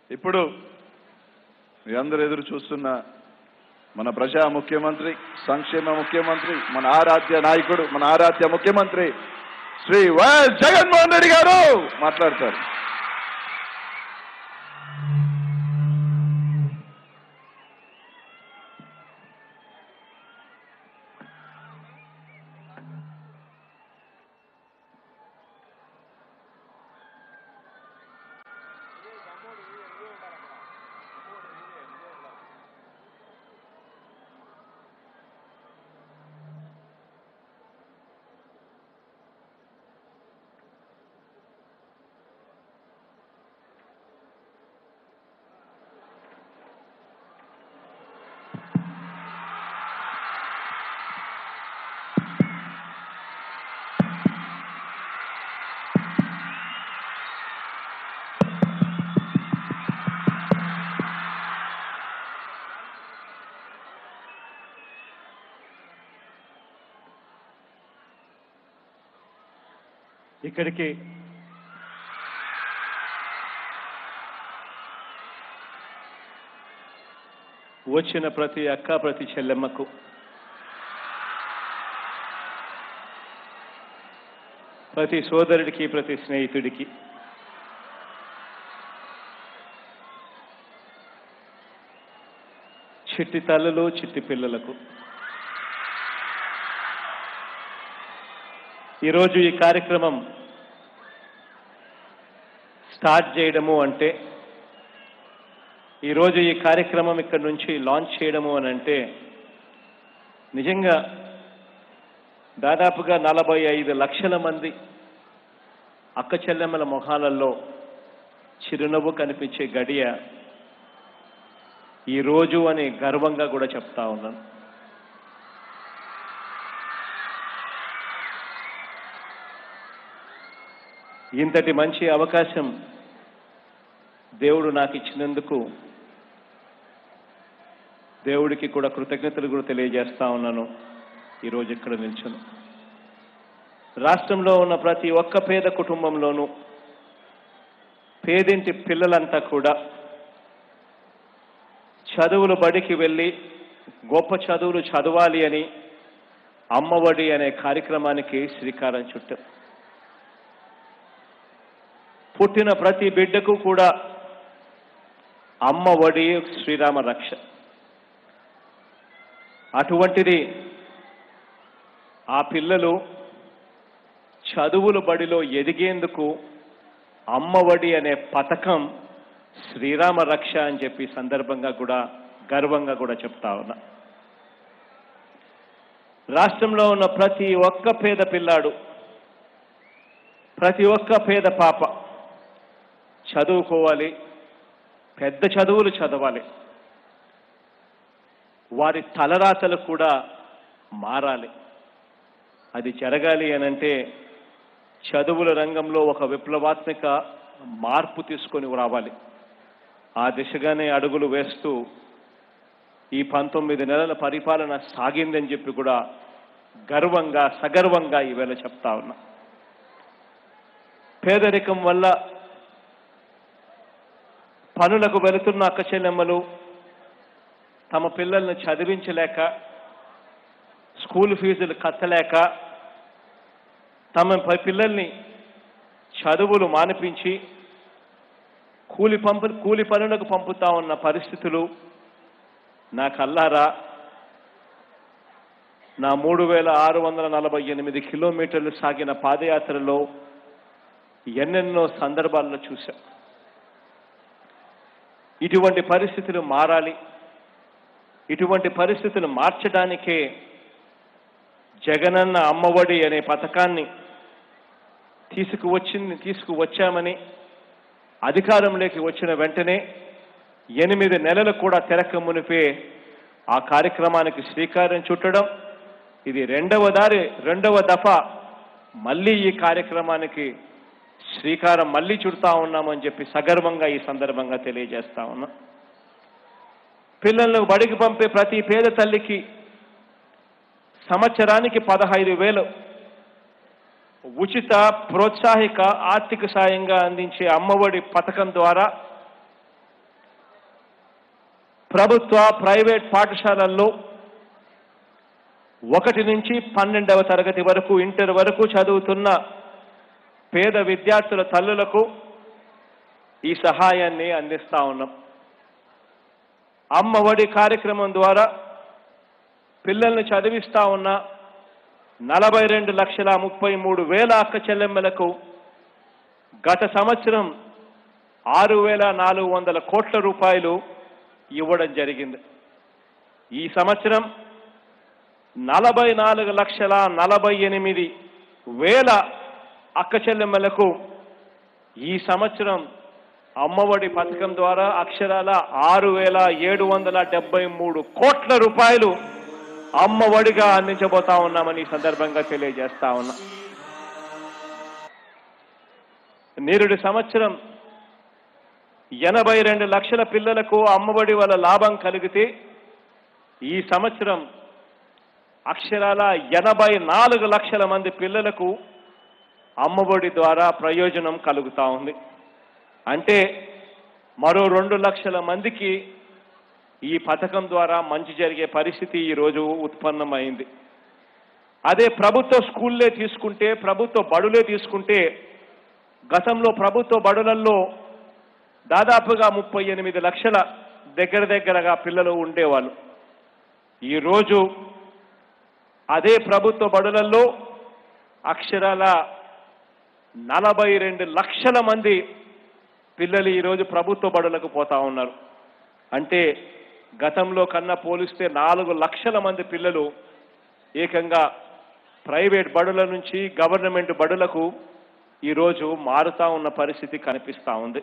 ఇప్పుడు మీ అందరూ ఎదురు చూస్తున్న మన ప్రజా ముఖ్యమంత్రి సంక్షేమ ముఖ్యమంత్రి మన ఆరాధ్య నాయకుడు మన ఆరాధ్య ముఖ్యమంత్రి శ్రీ వైఎస్ జగన్మోహన్ రెడ్డి గారు మాట్లాడతారు ఇక్కడికి వచ్చిన ప్రతి అక్క ప్రతి చెల్లెమ్మకు ప్రతి సోదరుడికి ప్రతి స్నేహితుడికి చిట్టి తల్లులు చిట్టి పిల్లలకు ఈరోజు ఈ కార్యక్రమం స్టార్ట్ చేయడము అంటే ఈరోజు ఈ కార్యక్రమం ఇక్కడ నుంచి లాంచ్ చేయడము అని అంటే నిజంగా దాదాపుగా నలభై ఐదు లక్షల మంది అక్క చెల్లెమ్మల మొహాలలో చిరునవ్వు కనిపించే గడియ ఈ రోజు అని గర్వంగా కూడా చెప్తా ఉన్నాను ఇంతటి మంచి అవకాశం దేవుడు నాకు ఇచ్చినందుకు దేవుడికి కూడా కృతజ్ఞతలు కూడా తెలియజేస్తా ఉన్నాను ఈరోజు ఇక్కడ నిల్చును రాష్ట్రంలో ఉన్న ప్రతి ఒక్క పేద కుటుంబంలోనూ పేదింటి పిల్లలంతా కూడా చదువులు బడికి వెళ్ళి గొప్ప చదువులు చదవాలి అని అమ్మఒడి అనే కార్యక్రమానికి శ్రీకారం చుట్టారు పుట్టిన ప్రతి బిడ్డకు కూడా అమ్మ ఒడి శ్రీరామ రక్ష అటువంటిది ఆ పిల్లలు చదువుల బడిలో ఎదిగేందుకు అమ్మ ఒడి అనే పథకం శ్రీరామ రక్ష అని చెప్పి సందర్భంగా కూడా గర్వంగా కూడా చెప్తా ఉన్నా రాష్ట్రంలో ఉన్న ప్రతి ఒక్క పేద పిల్లాడు ప్రతి ఒక్క పేద పాప చదువుకోవాలి పెద్ద చదువులు చదవాలి వారి తలరాతలు కూడా మారాలి అది జరగాలి అనంటే చదువుల రంగంలో ఒక విప్లవాత్మక మార్పు తీసుకొని రావాలి ఆ దిశగానే అడుగులు వేస్తూ ఈ పంతొమ్మిది నెలల పరిపాలన సాగిందని చెప్పి కూడా గర్వంగా సగర్వంగా ఈవేళ చెప్తా ఉన్నా పేదరికం వల్ల పనులకు వెళుతున్న అక్క చెల్లెమ్మలు తమ పిల్లల్ని చదివించలేక స్కూల్ ఫీజులు కట్టలేక తమ ప- పిల్లల్ని చదువులు మానిపించి కూలి పంపు కూలి పనులకు పంపుతా ఉన్న పరిస్థితులు నా కల్లారా నా మూడు వేల ఆరు వందల నలభై ఎనిమిది కిలోమీటర్లు సాగిన పాదయాత్రలో ఎన్నెన్నో సందర్భాల్లో చూశా ఇటువంటి పరిస్థితులు మారాలి ఇటువంటి పరిస్థితులు మార్చడానికే జగనన్న అమ్మఒడి అనే పథకాన్ని తీసుకువచ్చింది తీసుకువచ్చామని అధికారంలోకి వచ్చిన వెంటనే ఎనిమిది నెలలు కూడా తెరక మునిపే ఆ కార్యక్రమానికి శ్రీకారం చుట్టడం ఇది రెండవ దారి రెండవ దఫా మళ్ళీ ఈ కార్యక్రమానికి శ్రీకారం మళ్ళీ చుడతా ఉన్నామని చెప్పి సగర్వంగా ఈ సందర్భంగా తెలియజేస్తా ఉన్నా పిల్లలను బడికి పంపే ప్రతి పేద తల్లికి సంవత్సరానికి పదహైదు వేలు ఉచిత ప్రోత్సాహిక ఆర్థిక సాయంగా అందించే అమ్మఒడి పథకం ద్వారా ప్రభుత్వ ప్రైవేట్ పాఠశాలల్లో ఒకటి నుంచి పన్నెండవ తరగతి వరకు ఇంటర్ వరకు చదువుతున్న పేద విద్యార్థుల తల్లులకు ఈ సహాయాన్ని అందిస్తా ఉన్నాం అమ్మ ఒడి కార్యక్రమం ద్వారా పిల్లల్ని చదివిస్తా ఉన్న నలభై రెండు లక్షల ముప్పై మూడు వేల అక్క చెల్లెమ్మలకు గత సంవత్సరం ఆరు వేల నాలుగు వందల కోట్ల రూపాయలు ఇవ్వడం జరిగింది ఈ సంవత్సరం నలభై నాలుగు లక్షల నలభై ఎనిమిది వేల అక్క చెల్లెమ్మలకు ఈ సంవత్సరం అమ్మఒడి పథకం ద్వారా అక్షరాల ఆరు వేల ఏడు వందల డెబ్బై మూడు కోట్ల రూపాయలు అమ్మఒడిగా అందించబోతా ఉన్నామని ఈ సందర్భంగా తెలియజేస్తా ఉన్నా నేరుడి సంవత్సరం ఎనభై రెండు లక్షల పిల్లలకు అమ్మఒడి వల్ల లాభం కలిగితే ఈ సంవత్సరం అక్షరాల ఎనభై నాలుగు లక్షల మంది పిల్లలకు అమ్మఒడి ద్వారా ప్రయోజనం కలుగుతా ఉంది అంటే మరో రెండు లక్షల మందికి ఈ పథకం ద్వారా మంచి జరిగే పరిస్థితి ఈరోజు ఉత్పన్నమైంది అదే ప్రభుత్వ స్కూల్లే తీసుకుంటే ప్రభుత్వ బడులే తీసుకుంటే గతంలో ప్రభుత్వ బడులలో దాదాపుగా ముప్పై ఎనిమిది లక్షల దగ్గర దగ్గరగా పిల్లలు ఉండేవాళ్ళు ఈరోజు అదే ప్రభుత్వ బడులలో అక్షరాల నలభై రెండు లక్షల మంది పిల్లలు ఈరోజు ప్రభుత్వ బడులకు పోతా ఉన్నారు అంటే గతంలో కన్నా పోలిస్తే నాలుగు లక్షల మంది పిల్లలు ఏకంగా ప్రైవేట్ బడుల నుంచి గవర్నమెంట్ బడులకు ఈరోజు మారుతా ఉన్న పరిస్థితి కనిపిస్తా ఉంది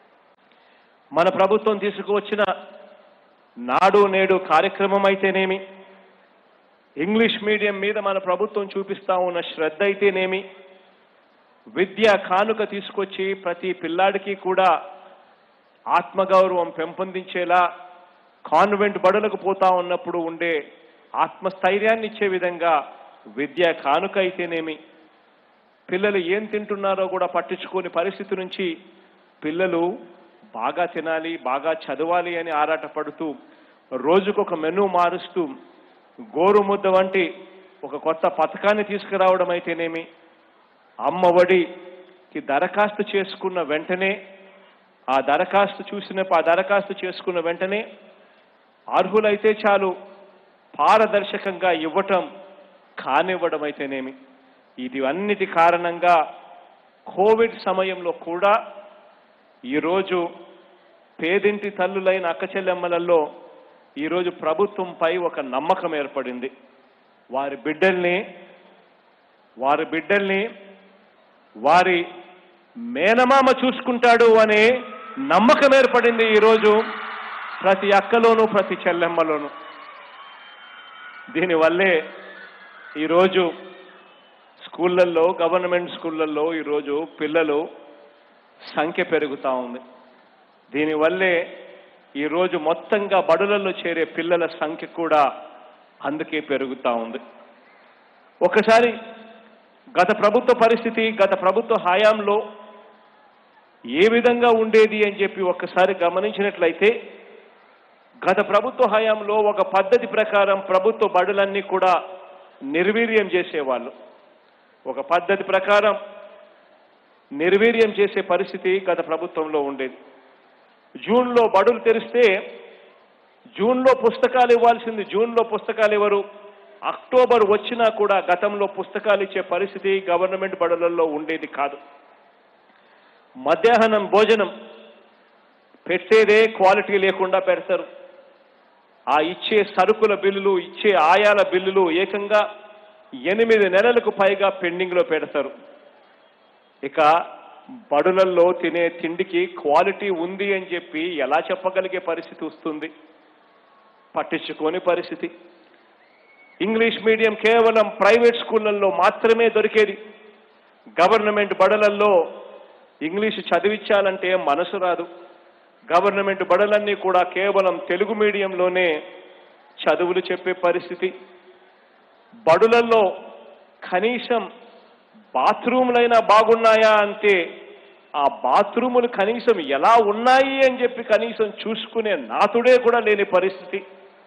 మన ప్రభుత్వం తీసుకువచ్చిన నాడు నేడు కార్యక్రమం అయితేనేమి ఇంగ్లీష్ మీడియం మీద మన ప్రభుత్వం చూపిస్తా ఉన్న శ్రద్ధ అయితేనేమి విద్యా కానుక తీసుకొచ్చి ప్రతి పిల్లాడికి కూడా ఆత్మగౌరవం పెంపొందించేలా కాన్వెంట్ బడులకు పోతా ఉన్నప్పుడు ఉండే ఆత్మస్థైర్యాన్ని ఇచ్చే విధంగా విద్యా కానుక అయితేనేమి పిల్లలు ఏం తింటున్నారో కూడా పట్టించుకోని పరిస్థితి నుంచి పిల్లలు బాగా తినాలి బాగా చదవాలి అని ఆరాటపడుతూ రోజుకొక మెనూ మారుస్తూ గోరుముద్ద వంటి ఒక కొత్త పథకాన్ని తీసుకురావడం అయితేనేమి అమ్మ ఒడికి దరఖాస్తు చేసుకున్న వెంటనే ఆ దరఖాస్తు చూసిన ఆ దరఖాస్తు చేసుకున్న వెంటనే అర్హులైతే చాలు పారదర్శకంగా ఇవ్వటం కానివ్వడం అయితేనేమి ఇది అన్నిటి కారణంగా కోవిడ్ సమయంలో కూడా ఈరోజు పేదింటి తల్లులైన అక్కచెల్లెమ్మలలో ఈరోజు ప్రభుత్వంపై ఒక నమ్మకం ఏర్పడింది వారి బిడ్డల్ని వారి బిడ్డల్ని వారి మేనమామ చూసుకుంటాడు అనే నమ్మకం ఏర్పడింది ఈరోజు ప్రతి అక్కలోనూ ప్రతి చెల్లెమ్మలోనూ దీనివల్లే ఈరోజు స్కూళ్ళల్లో గవర్నమెంట్ స్కూళ్ళల్లో ఈరోజు పిల్లలు సంఖ్య పెరుగుతూ ఉంది దీనివల్లే ఈరోజు మొత్తంగా బడులలో చేరే పిల్లల సంఖ్య కూడా అందుకే పెరుగుతూ ఉంది ఒకసారి గత ప్రభుత్వ పరిస్థితి గత ప్రభుత్వ హయాంలో ఏ విధంగా ఉండేది అని చెప్పి ఒక్కసారి గమనించినట్లయితే గత ప్రభుత్వ హయాంలో ఒక పద్ధతి ప్రకారం ప్రభుత్వ బడులన్నీ కూడా నిర్వీర్యం చేసేవాళ్ళు ఒక పద్ధతి ప్రకారం నిర్వీర్యం చేసే పరిస్థితి గత ప్రభుత్వంలో ఉండేది జూన్లో బడులు తెరిస్తే జూన్లో పుస్తకాలు ఇవ్వాల్సింది జూన్లో పుస్తకాలు ఇవ్వరు అక్టోబర్ వచ్చినా కూడా గతంలో పుస్తకాలు ఇచ్చే పరిస్థితి గవర్నమెంట్ బడులలో ఉండేది కాదు మధ్యాహ్నం భోజనం పెట్టేదే క్వాలిటీ లేకుండా పెడతారు ఆ ఇచ్చే సరుకుల బిల్లులు ఇచ్చే ఆయాల బిల్లులు ఏకంగా ఎనిమిది నెలలకు పైగా పెండింగ్లో పెడతారు ఇక బడులల్లో తినే తిండికి క్వాలిటీ ఉంది అని చెప్పి ఎలా చెప్పగలిగే పరిస్థితి వస్తుంది పట్టించుకోని పరిస్థితి ఇంగ్లీష్ మీడియం కేవలం ప్రైవేట్ స్కూళ్ళల్లో మాత్రమే దొరికేది గవర్నమెంట్ బడులల్లో ఇంగ్లీష్ చదివించాలంటే మనసు రాదు గవర్నమెంట్ బడులన్నీ కూడా కేవలం తెలుగు మీడియంలోనే చదువులు చెప్పే పరిస్థితి బడులలో కనీసం బాత్రూమ్లైనా బాగున్నాయా అంటే ఆ బాత్రూములు కనీసం ఎలా ఉన్నాయి అని చెప్పి కనీసం చూసుకునే నాతుడే కూడా లేని పరిస్థితి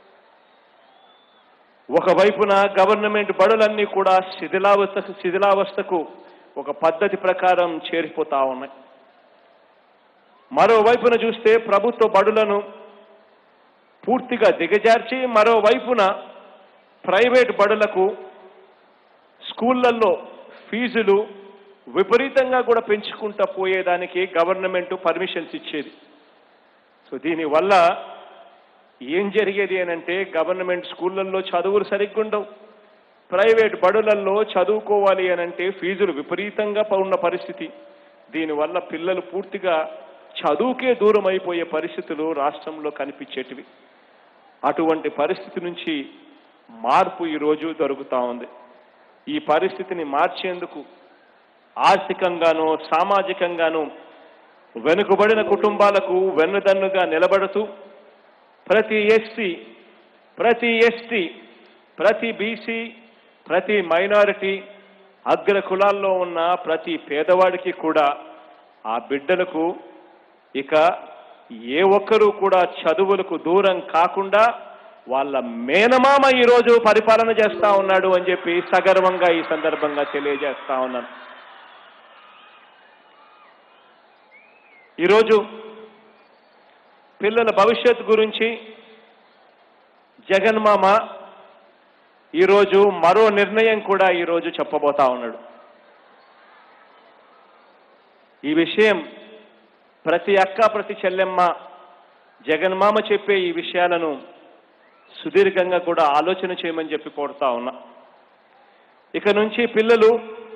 ఒకవైపున గవర్నమెంట్ బడులన్నీ కూడా శిథిలావస్థకు శిథిలావస్థకు ఒక పద్ధతి ప్రకారం చేరిపోతా ఉన్నాయి మరోవైపున చూస్తే ప్రభుత్వ బడులను పూర్తిగా దిగజార్చి మరోవైపున ప్రైవేట్ బడులకు స్కూళ్ళల్లో ఫీజులు విపరీతంగా కూడా పెంచుకుంటా పోయేదానికి గవర్నమెంట్ పర్మిషన్స్ ఇచ్చేది సో దీనివల్ల ఏం జరిగేది అనంటే గవర్నమెంట్ స్కూళ్ళల్లో చదువులు సరిగ్గా ఉండవు ప్రైవేట్ బడులల్లో చదువుకోవాలి అనంటే ఫీజులు విపరీతంగా ఉన్న పరిస్థితి దీనివల్ల పిల్లలు పూర్తిగా చదువుకే దూరం అయిపోయే పరిస్థితులు రాష్ట్రంలో కనిపించేటివి అటువంటి పరిస్థితి నుంచి మార్పు ఈరోజు జరుగుతూ ఉంది ఈ పరిస్థితిని మార్చేందుకు ఆర్థికంగానూ సామాజికంగానూ వెనుకబడిన కుటుంబాలకు వెన్నుదన్నుగా నిలబడుతూ ప్రతి ఎస్సీ ప్రతి ఎస్టీ ప్రతి బీసీ ప్రతి మైనారిటీ అగ్ర కులాల్లో ఉన్న ప్రతి పేదవాడికి కూడా ఆ బిడ్డలకు ఇక ఏ ఒక్కరూ కూడా చదువులకు దూరం కాకుండా వాళ్ళ మేనమామ ఈరోజు పరిపాలన చేస్తా ఉన్నాడు అని చెప్పి సగర్వంగా ఈ సందర్భంగా తెలియజేస్తా ఉన్నాను ఈరోజు పిల్లల భవిష్యత్తు గురించి జగన్మామ ఈరోజు మరో నిర్ణయం కూడా ఈరోజు చెప్పబోతా ఉన్నాడు ఈ విషయం ప్రతి అక్క ప్రతి చెల్లెమ్మ జగన్మామ చెప్పే ఈ విషయాలను సుదీర్ఘంగా కూడా ఆలోచన చేయమని చెప్పి కోరుతా ఉన్నా ఇక నుంచి పిల్లలు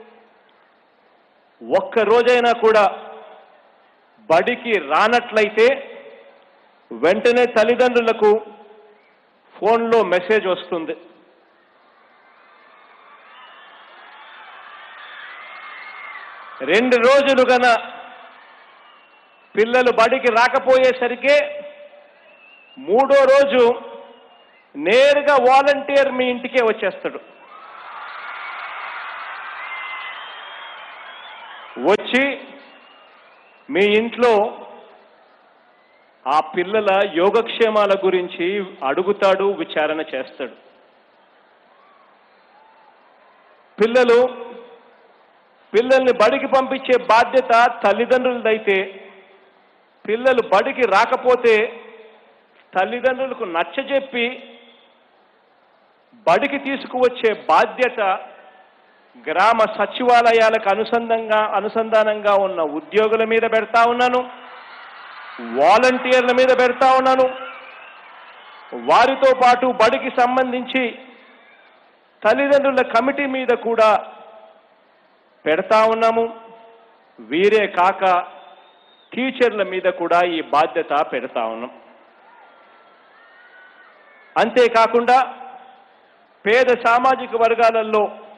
ఒక్క రోజైనా కూడా బడికి రానట్లయితే వెంటనే తల్లిదండ్రులకు ఫోన్లో మెసేజ్ వస్తుంది రెండు రోజులు గన పిల్లలు బడికి రాకపోయేసరికి మూడో రోజు నేరుగా వాలంటీర్ మీ ఇంటికే వచ్చేస్తాడు వచ్చి మీ ఇంట్లో ఆ పిల్లల యోగక్షేమాల గురించి అడుగుతాడు విచారణ చేస్తాడు పిల్లలు పిల్లల్ని బడికి పంపించే బాధ్యత తల్లిదండ్రులదైతే పిల్లలు బడికి రాకపోతే తల్లిదండ్రులకు నచ్చజెప్పి బడికి తీసుకువచ్చే బాధ్యత గ్రామ సచివాలయాలకు అనుసంధంగా అనుసంధానంగా ఉన్న ఉద్యోగుల మీద పెడతా ఉన్నాను వాలంటీర్ల మీద పెడతా ఉన్నాను వారితో పాటు బడికి సంబంధించి తల్లిదండ్రుల కమిటీ మీద కూడా పెడతా ఉన్నాము వీరే కాక టీచర్ల మీద కూడా ఈ బాధ్యత పెడతా ఉన్నాం అంతేకాకుండా పేద సామాజిక వర్గాలలో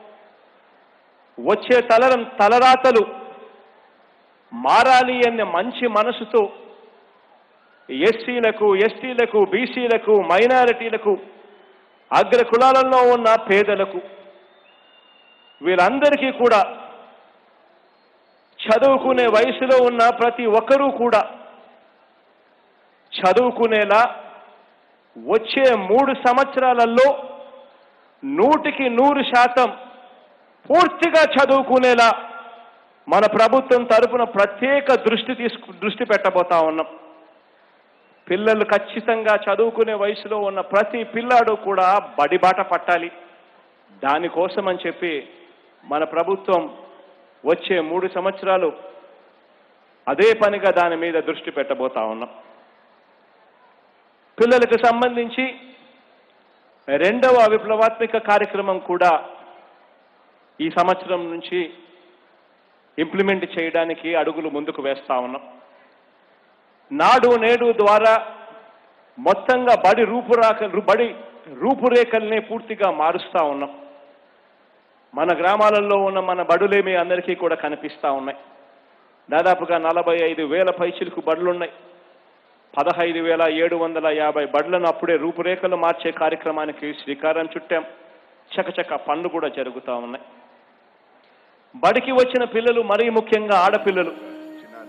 వచ్చే తలరం తలరాతలు మారాలి అనే మంచి మనసుతో ఎస్సీలకు ఎస్టీలకు బీసీలకు మైనారిటీలకు అగ్ర కులాలలో ఉన్న పేదలకు వీళ్ళందరికీ కూడా చదువుకునే వయసులో ఉన్న ప్రతి ఒక్కరూ కూడా చదువుకునేలా వచ్చే మూడు సంవత్సరాలలో నూటికి నూరు శాతం పూర్తిగా చదువుకునేలా మన ప్రభుత్వం తరపున ప్రత్యేక దృష్టి తీసుకు దృష్టి పెట్టబోతా ఉన్నాం పిల్లలు ఖచ్చితంగా చదువుకునే వయసులో ఉన్న ప్రతి పిల్లాడు కూడా బడిబాట పట్టాలి దానికోసం అని చెప్పి మన ప్రభుత్వం వచ్చే మూడు సంవత్సరాలు అదే పనిగా దాని మీద దృష్టి పెట్టబోతా ఉన్నాం పిల్లలకు సంబంధించి రెండవ విప్లవాత్మక కార్యక్రమం కూడా ఈ సంవత్సరం నుంచి ఇంప్లిమెంట్ చేయడానికి అడుగులు ముందుకు వేస్తా ఉన్నాం నాడు నేడు ద్వారా మొత్తంగా బడి రూపురాక బడి రూపురేఖల్ని పూర్తిగా మారుస్తా ఉన్నాం మన గ్రామాలలో ఉన్న మన బడులే మీ అందరికీ కూడా కనిపిస్తా ఉన్నాయి దాదాపుగా నలభై ఐదు వేల పైచిలకు బడులున్నాయి పదహైదు వేల ఏడు వందల యాభై బడులను అప్పుడే రూపురేఖలు మార్చే కార్యక్రమానికి శ్రీకారం చుట్టాం చకచక పనులు కూడా జరుగుతూ ఉన్నాయి బడికి వచ్చిన పిల్లలు మరీ ముఖ్యంగా ఆడపిల్లలు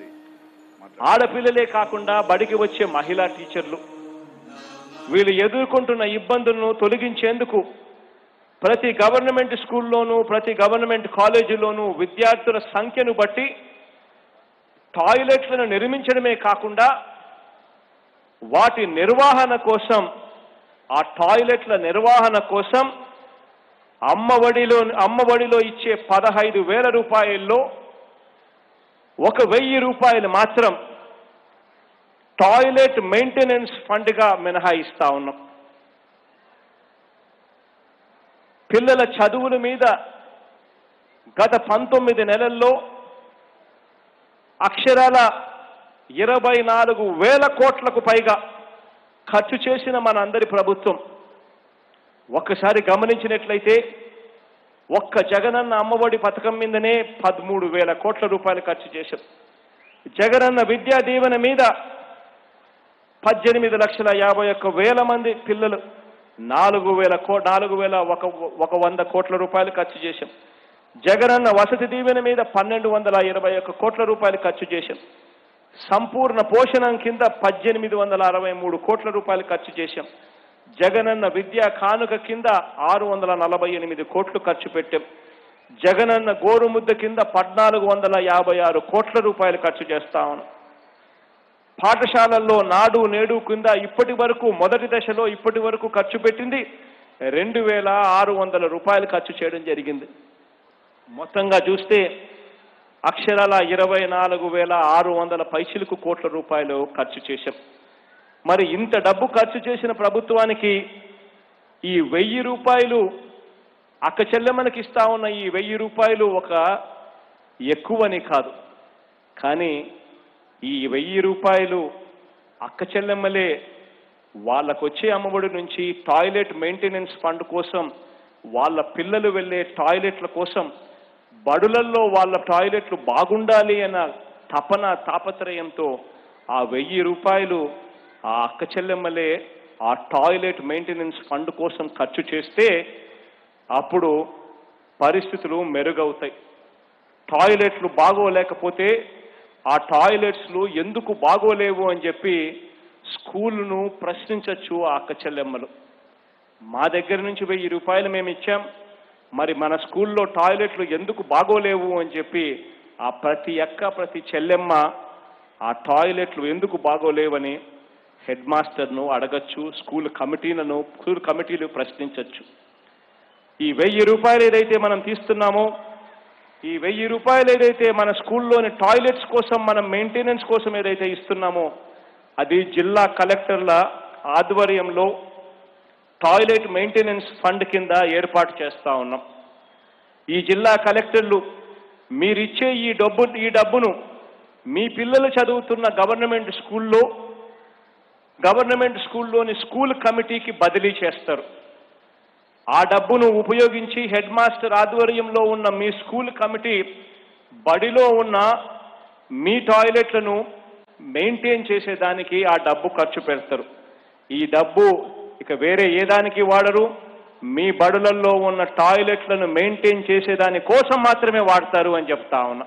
ఆడపిల్లలే కాకుండా బడికి వచ్చే మహిళా టీచర్లు వీళ్ళు ఎదుర్కొంటున్న ఇబ్బందులను తొలగించేందుకు ప్రతి గవర్నమెంట్ స్కూల్లోనూ ప్రతి గవర్నమెంట్ కాలేజీలోనూ విద్యార్థుల సంఖ్యను బట్టి టాయిలెట్లను నిర్మించడమే కాకుండా వాటి నిర్వహణ కోసం ఆ టాయిలెట్ల నిర్వహణ కోసం అమ్మఒడిలో అమ్మఒడిలో ఇచ్చే పదహైదు వేల రూపాయల్లో ఒక వెయ్యి రూపాయలు మాత్రం టాయిలెట్ మెయింటెనెన్స్ ఫండ్గా మినహాయిస్తా ఉన్నాం పిల్లల చదువుల మీద గత పంతొమ్మిది నెలల్లో అక్షరాల ఇరవై నాలుగు వేల కోట్లకు పైగా ఖర్చు చేసిన మన అందరి ప్రభుత్వం ఒక్కసారి గమనించినట్లయితే ఒక్క జగనన్న అమ్మఒడి పథకం మీదనే పదమూడు వేల కోట్ల రూపాయలు ఖర్చు చేశాం జగనన్న విద్యా దీవెన మీద పద్దెనిమిది లక్షల యాభై ఒక్క వేల మంది పిల్లలు నాలుగు వేల కో నాలుగు వేల ఒక ఒక వంద కోట్ల రూపాయలు ఖర్చు చేశాం జగనన్న వసతి దీవెన మీద పన్నెండు వందల ఇరవై ఒక్క కోట్ల రూపాయలు ఖర్చు చేశాం సంపూర్ణ పోషణం కింద పద్దెనిమిది వందల అరవై మూడు కోట్ల రూపాయలు ఖర్చు చేశాం జగనన్న విద్యా కానుక కింద ఆరు వందల నలభై ఎనిమిది కోట్లు ఖర్చు పెట్టాం జగనన్న గోరుముద్ద కింద పద్నాలుగు వందల యాభై ఆరు కోట్ల రూపాయలు ఖర్చు చేస్తా ఉన్నాం పాఠశాలల్లో నాడు నేడు కింద ఇప్పటి వరకు మొదటి దశలో ఇప్పటి వరకు ఖర్చు పెట్టింది రెండు వేల ఆరు వందల రూపాయలు ఖర్చు చేయడం జరిగింది మొత్తంగా చూస్తే అక్షరాల ఇరవై నాలుగు వేల ఆరు వందల పైచిలకు కోట్ల రూపాయలు ఖర్చు చేశాం మరి ఇంత డబ్బు ఖర్చు చేసిన ప్రభుత్వానికి ఈ వెయ్యి రూపాయలు అక్క చెల్లెమ్మనికి ఇస్తా ఉన్న ఈ వెయ్యి రూపాయలు ఒక ఎక్కువని కాదు కానీ ఈ వెయ్యి రూపాయలు అక్క చెల్లెమ్మలే వాళ్ళకొచ్చే అమ్మఒడి నుంచి టాయిలెట్ మెయింటెనెన్స్ ఫండ్ కోసం వాళ్ళ పిల్లలు వెళ్ళే టాయిలెట్ల కోసం బడులల్లో వాళ్ళ టాయిలెట్లు బాగుండాలి అన్న తపన తాపత్రయంతో ఆ వెయ్యి రూపాయలు ఆ అక్క చెల్లెమ్మలే ఆ టాయిలెట్ మెయింటెనెన్స్ ఫండ్ కోసం ఖర్చు చేస్తే అప్పుడు పరిస్థితులు మెరుగవుతాయి టాయిలెట్లు బాగోలేకపోతే ఆ టాయిలెట్స్లు ఎందుకు బాగోలేవు అని చెప్పి స్కూలును ప్రశ్నించవచ్చు ఆ అక్క చెల్లెమ్మలు మా దగ్గర నుంచి వెయ్యి రూపాయలు మేము ఇచ్చాం మరి మన స్కూల్లో టాయిలెట్లు ఎందుకు బాగోలేవు అని చెప్పి ఆ ప్రతి అక్క ప్రతి చెల్లెమ్మ ఆ టాయిలెట్లు ఎందుకు బాగోలేవని హెడ్ మాస్టర్ను అడగచ్చు స్కూల్ కమిటీలను స్కూల్ కమిటీలు ప్రశ్నించవచ్చు ఈ వెయ్యి రూపాయలు ఏదైతే మనం తీస్తున్నామో ఈ వెయ్యి రూపాయలు ఏదైతే మన స్కూల్లోని టాయిలెట్స్ కోసం మనం మెయింటెనెన్స్ కోసం ఏదైతే ఇస్తున్నామో అది జిల్లా కలెక్టర్ల ఆధ్వర్యంలో టాయిలెట్ మెయింటెనెన్స్ ఫండ్ కింద ఏర్పాటు చేస్తా ఉన్నాం ఈ జిల్లా కలెక్టర్లు మీరిచ్చే ఈ డబ్బు ఈ డబ్బును మీ పిల్లలు చదువుతున్న గవర్నమెంట్ స్కూల్లో గవర్నమెంట్ స్కూల్లోని స్కూల్ కమిటీకి బదిలీ చేస్తారు ఆ డబ్బును ఉపయోగించి హెడ్ మాస్టర్ ఆధ్వర్యంలో ఉన్న మీ స్కూల్ కమిటీ బడిలో ఉన్న మీ టాయిలెట్లను మెయింటైన్ చేసేదానికి ఆ డబ్బు ఖర్చు పెడతారు ఈ డబ్బు ఇక వేరే ఏ దానికి వాడరు మీ బడులలో ఉన్న టాయిలెట్లను మెయింటైన్ చేసేదాని కోసం మాత్రమే వాడతారు అని చెప్తా ఉన్నా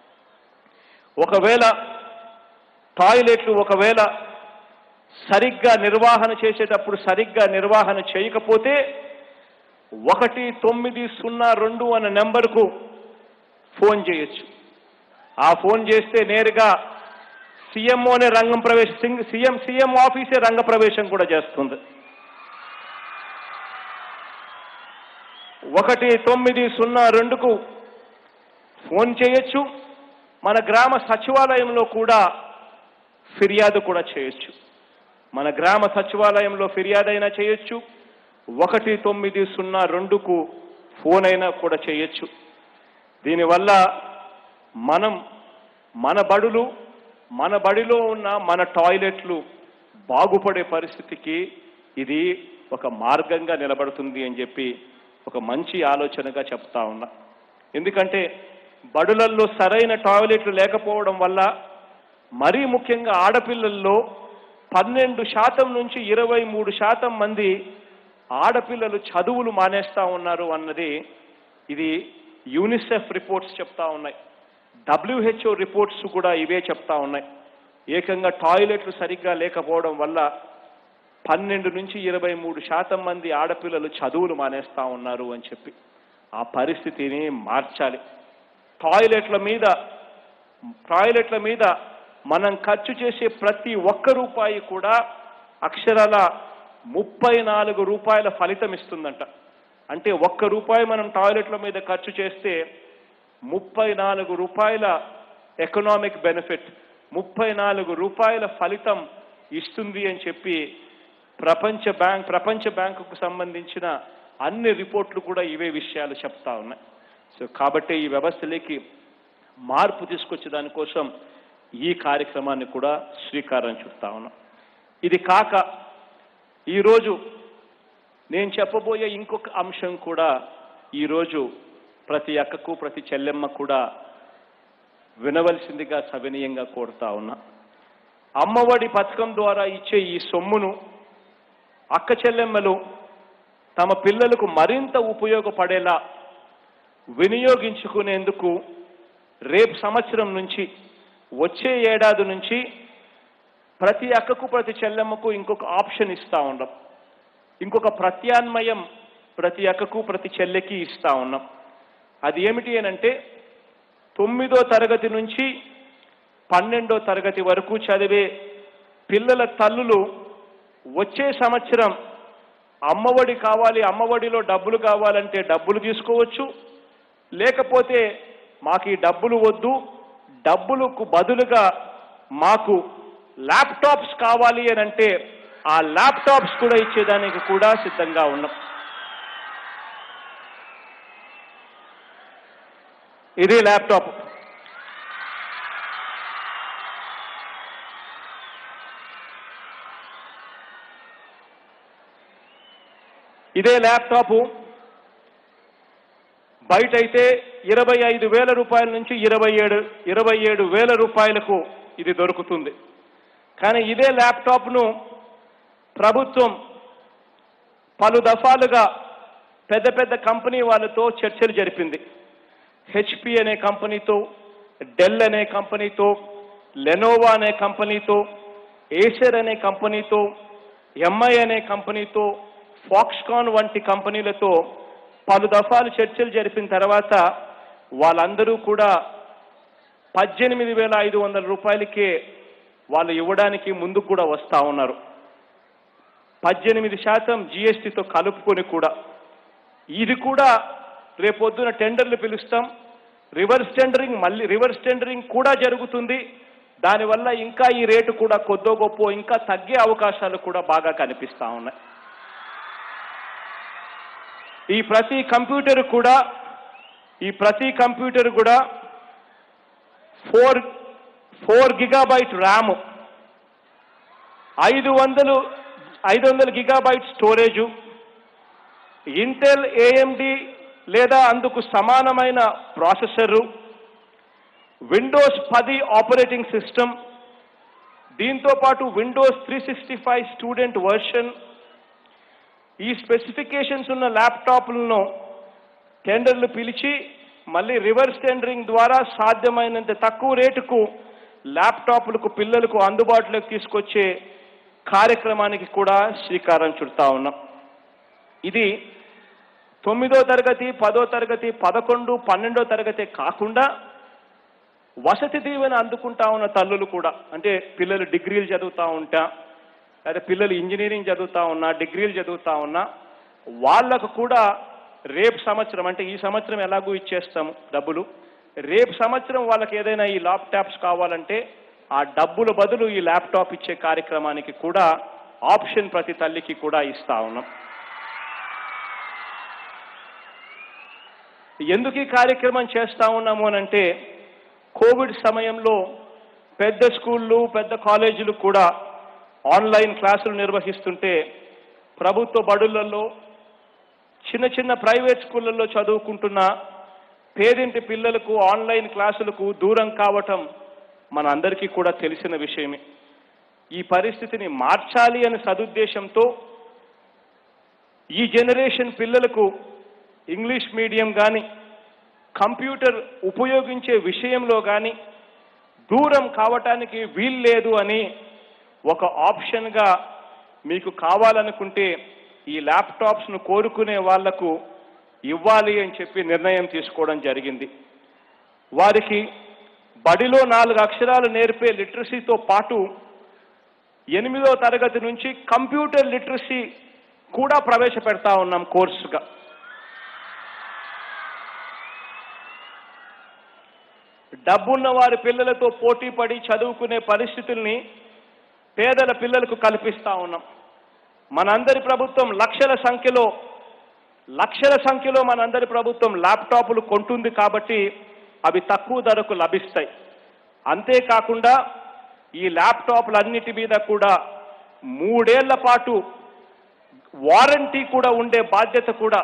ఒకవేళ టాయిలెట్లు ఒకవేళ సరిగ్గా నిర్వహణ చేసేటప్పుడు సరిగ్గా నిర్వహణ చేయకపోతే ఒకటి తొమ్మిది సున్నా రెండు అనే నెంబర్కు ఫోన్ చేయొచ్చు ఆ ఫోన్ చేస్తే నేరుగా సీఎంఓనే రంగం ప్రవేశం సీఎం సీఎం ఆఫీసే రంగ ప్రవేశం కూడా చేస్తుంది ఒకటి తొమ్మిది సున్నా రెండుకు ఫోన్ చేయొచ్చు మన గ్రామ సచివాలయంలో కూడా ఫిర్యాదు కూడా చేయొచ్చు మన గ్రామ సచివాలయంలో ఫిర్యాదు అయినా చేయొచ్చు ఒకటి తొమ్మిది సున్నా రెండుకు ఫోన్ అయినా కూడా చేయొచ్చు దీనివల్ల మనం మన బడులు మన బడిలో ఉన్న మన టాయిలెట్లు బాగుపడే పరిస్థితికి ఇది ఒక మార్గంగా నిలబడుతుంది అని చెప్పి ఒక మంచి ఆలోచనగా చెప్తా ఉన్నా ఎందుకంటే బడులల్లో సరైన టాయిలెట్లు లేకపోవడం వల్ల మరీ ముఖ్యంగా ఆడపిల్లల్లో పన్నెండు శాతం నుంచి ఇరవై మూడు శాతం మంది ఆడపిల్లలు చదువులు మానేస్తా ఉన్నారు అన్నది ఇది యూనిసెఫ్ రిపోర్ట్స్ చెప్తా ఉన్నాయి డబ్ల్యూహెచ్ఓ రిపోర్ట్స్ కూడా ఇవే చెప్తా ఉన్నాయి ఏకంగా టాయిలెట్లు సరిగ్గా లేకపోవడం వల్ల పన్నెండు నుంచి ఇరవై మూడు శాతం మంది ఆడపిల్లలు చదువులు మానేస్తా ఉన్నారు అని చెప్పి ఆ పరిస్థితిని మార్చాలి టాయిలెట్ల మీద టాయిలెట్ల మీద మనం ఖర్చు చేసే ప్రతి ఒక్క రూపాయి కూడా అక్షరాల ముప్పై నాలుగు రూపాయల ఫలితం ఇస్తుందంట అంటే ఒక్క రూపాయి మనం టాయిలెట్ల మీద ఖర్చు చేస్తే ముప్పై నాలుగు రూపాయల ఎకనామిక్ బెనిఫిట్ ముప్పై నాలుగు రూపాయల ఫలితం ఇస్తుంది అని చెప్పి ప్రపంచ బ్యాంక్ ప్రపంచ బ్యాంకుకు సంబంధించిన అన్ని రిపోర్ట్లు కూడా ఇవే విషయాలు చెప్తా ఉన్నాయి సో కాబట్టి ఈ వ్యవస్థలోకి మార్పు తీసుకొచ్చే దానికోసం ఈ కార్యక్రమాన్ని కూడా శ్రీకారం చుడతా ఉన్నాం ఇది కాక ఈరోజు నేను చెప్పబోయే ఇంకొక అంశం కూడా ఈరోజు ప్రతి అక్కకు ప్రతి చెల్లెమ్మ కూడా వినవలసిందిగా సవినీయంగా కోరుతా ఉన్నా అమ్మఒడి పథకం ద్వారా ఇచ్చే ఈ సొమ్మును అక్క చెల్లెమ్మలు తమ పిల్లలకు మరింత ఉపయోగపడేలా వినియోగించుకునేందుకు రేపు సంవత్సరం నుంచి వచ్చే ఏడాది నుంచి ప్రతి అక్కకు ప్రతి చెల్లెమ్మకు ఇంకొక ఆప్షన్ ఇస్తా ఉన్నాం ఇంకొక ప్రత్యామ్నాయం ప్రతి అక్కకు ప్రతి చెల్లెకి ఇస్తా ఉన్నాం అది ఏమిటి అనంటే తొమ్మిదో తరగతి నుంచి పన్నెండో తరగతి వరకు చదివే పిల్లల తల్లులు వచ్చే సంవత్సరం అమ్మఒడి కావాలి అమ్మఒడిలో డబ్బులు కావాలంటే డబ్బులు తీసుకోవచ్చు లేకపోతే మాకు ఈ డబ్బులు వద్దు డబ్బులకు బదులుగా మాకు ల్యాప్టాప్స్ కావాలి అని అంటే ఆ ల్యాప్టాప్స్ కూడా ఇచ్చేదానికి కూడా సిద్ధంగా ఉన్నాం ఇది ల్యాప్టాప్ ఇదే ల్యాప్టాప్ బయట అయితే ఇరవై ఐదు వేల రూపాయల నుంచి ఇరవై ఏడు ఇరవై ఏడు వేల రూపాయలకు ఇది దొరుకుతుంది కానీ ఇదే ల్యాప్టాప్ను ప్రభుత్వం పలు దఫాలుగా పెద్ద పెద్ద కంపెనీ వాళ్ళతో చర్చలు జరిపింది హెచ్పి అనే కంపెనీతో డెల్ అనే కంపెనీతో లెనోవా అనే కంపెనీతో ఏసర్ అనే కంపెనీతో ఎంఐ అనే కంపెనీతో ఫాక్స్కాన్ వంటి కంపెనీలతో పలు దఫాలు చర్చలు జరిపిన తర్వాత వాళ్ళందరూ కూడా పద్దెనిమిది వేల ఐదు వందల రూపాయలకే వాళ్ళు ఇవ్వడానికి ముందుకు కూడా వస్తా ఉన్నారు పద్దెనిమిది శాతం జిఎస్టితో కలుపుకొని కూడా ఇది కూడా రేపొద్దున టెండర్లు పిలుస్తాం రివర్స్ టెండరింగ్ మళ్ళీ రివర్స్ టెండరింగ్ కూడా జరుగుతుంది దానివల్ల ఇంకా ఈ రేటు కూడా కొద్దో గొప్ప ఇంకా తగ్గే అవకాశాలు కూడా బాగా కనిపిస్తా ఉన్నాయి ఈ ప్రతి కంప్యూటర్ కూడా ఈ ప్రతి కంప్యూటర్ కూడా ఫోర్ ఫోర్ గిగాబైట్ ర్యామ్ ఐదు వందలు ఐదు వందల గిగాబైట్ స్టోరేజు ఇంటెల్ ఏఎండి లేదా అందుకు సమానమైన ప్రాసెసరు విండోస్ పది ఆపరేటింగ్ సిస్టమ్ దీంతో పాటు Windows three sixty five student version ఈ స్పెసిఫికేషన్స్ ఉన్న ల్యాప్టాప్లను టెండర్లు పిలిచి మళ్ళీ రివర్స్ టెండరింగ్ ద్వారా సాధ్యమైనంత తక్కువ రేటుకు ల్యాప్టాప్లకు పిల్లలకు అందుబాటులోకి తీసుకొచ్చే కార్యక్రమానికి కూడా శ్రీకారం చుడతా ఉన్నాం ఇది తొమ్మిదో తరగతి పదో తరగతి పదకొండు పన్నెండో తరగతి కాకుండా వసతి దీవెన అందుకుంటా ఉన్న తల్లులు కూడా అంటే పిల్లలు డిగ్రీలు చదువుతా ఉంటా లేదా పిల్లలు ఇంజనీరింగ్ చదువుతా ఉన్నా డిగ్రీలు చదువుతా ఉన్నా వాళ్ళకు కూడా రేపు సంవత్సరం అంటే ఈ సంవత్సరం ఎలాగూ ఇచ్చేస్తాము డబ్బులు రేపు సంవత్సరం వాళ్ళకి ఏదైనా ఈ ల్యాప్టాప్స్ కావాలంటే ఆ డబ్బుల బదులు ఈ ల్యాప్టాప్ ఇచ్చే కార్యక్రమానికి కూడా ఆప్షన్ ప్రతి తల్లికి కూడా ఇస్తా ఉన్నాం ఎందుకు ఈ కార్యక్రమం చేస్తా ఉన్నాము అని అంటే కోవిడ్ సమయంలో పెద్ద స్కూళ్ళు పెద్ద కాలేజీలు కూడా ఆన్లైన్ క్లాసులు నిర్వహిస్తుంటే ప్రభుత్వ బడులలో చిన్న చిన్న ప్రైవేట్ స్కూళ్ళల్లో చదువుకుంటున్న పేదింటి పిల్లలకు ఆన్లైన్ క్లాసులకు దూరం కావటం మన అందరికీ కూడా తెలిసిన విషయమే ఈ పరిస్థితిని మార్చాలి అనే సదుద్దేశంతో ఈ జనరేషన్ పిల్లలకు ఇంగ్లీష్ మీడియం కానీ కంప్యూటర్ ఉపయోగించే విషయంలో కానీ దూరం కావటానికి వీల్లేదు అని ఒక ఆప్షన్గా మీకు కావాలనుకుంటే ఈ ల్యాప్టాప్స్ను కోరుకునే వాళ్లకు ఇవ్వాలి అని చెప్పి నిర్ణయం తీసుకోవడం జరిగింది వారికి బడిలో నాలుగు అక్షరాలు నేర్పే లిటరసీతో పాటు ఎనిమిదో తరగతి నుంచి కంప్యూటర్ లిటరసీ కూడా ప్రవేశపెడతా ఉన్నాం కోర్సుగా డబ్బున్న వారి పిల్లలతో పోటీ పడి చదువుకునే పరిస్థితుల్ని పేదల పిల్లలకు కల్పిస్తా ఉన్నాం మనందరి ప్రభుత్వం లక్షల సంఖ్యలో లక్షల సంఖ్యలో మనందరి ప్రభుత్వం ల్యాప్టాప్లు కొంటుంది కాబట్టి అవి తక్కువ ధరకు లభిస్తాయి అంతేకాకుండా ఈ ల్యాప్టాప్లన్నిటి మీద కూడా మూడేళ్ల పాటు వారంటీ కూడా ఉండే బాధ్యత కూడా